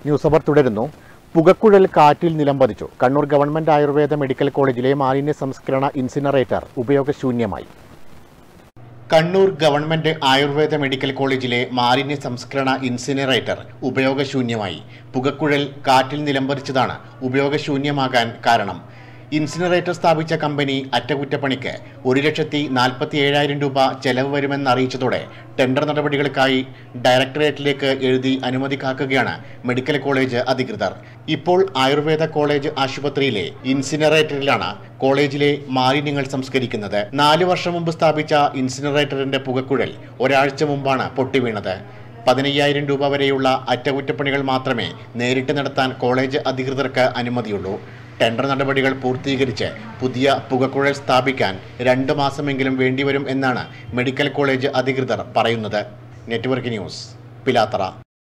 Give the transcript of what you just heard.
news അവർ തുടരുന്നു പുകക്കുഴൽ കാറ്റിൽ നിലംപതിച്ചു കണ്ണൂർ ഗവൺമെന്റ് ആയുർവേദ മെഡിക്കൽ കോളേജിലെ മാലിന്യ സംസ്കരണ ഇൻസിനറേറ്റർ ഉപയോഗശൂന്യമായി കണ്ണൂർ ഗവൺമെന്റ് ആയുർവേദ മെഡിക്കൽ കോളേജിലെ മാലിന്യ സംസ്കരണ ഇൻസിനറേറ്റർ ഉപയോഗശൂന്യമായി പുകക്കുഴൽ കാറ്റിൽ നിലംപതിച്ചതാണ് ഉപയോഗശൂന്യമാകാൻ കാരണം ഇൻസിനറേറ്റർ സ്ഥാപിച്ച കമ്പനി അറ്റകുറ്റപ്പണിക്ക് ഒരു ലക്ഷത്തി നാൽപ്പത്തി ഏഴായിരം രൂപ ചെലവ് വരുമെന്ന് അറിയിച്ചതോടെ ടെൻഡർ നടപടികൾക്കായി ഡയറക്ടറേറ്റിലേക്ക് എഴുതി അനുമതി കാക്കുകയാണ് മെഡിക്കൽ കോളേജ് അധികൃതർ ഇപ്പോൾ ആയുർവേദ കോളേജ് ആശുപത്രിയിലെ ഇൻസിനറേറ്ററിലാണ് കോളേജിലെ മാലിന്യങ്ങൾ സംസ്കരിക്കുന്നത് നാല് വർഷം മുമ്പ് സ്ഥാപിച്ച ഇൻസിനറേറ്ററിന്റെ പുകക്കുഴൽ ഒരാഴ്ച മുമ്പാണ് പൊട്ടിവീണത് പതിനയ്യായിരം രൂപ വരെയുള്ള അറ്റകുറ്റപ്പണികൾ മാത്രമേ നേരിട്ട് നടത്താൻ കോളേജ് അധികൃതർക്ക് അനുമതിയുള്ളൂ ടെൻഡർ നടപടികൾ പൂർത്തീകരിച്ച് പുതിയ പുകക്കുഴൽ സ്ഥാപിക്കാൻ രണ്ട് മാസമെങ്കിലും വേണ്ടിവരും എന്നാണ് മെഡിക്കൽ കോളേജ് അധികൃതർ പറയുന്നത് നെറ്റ്വർക്ക് ന്യൂസ് പിലാത്തറ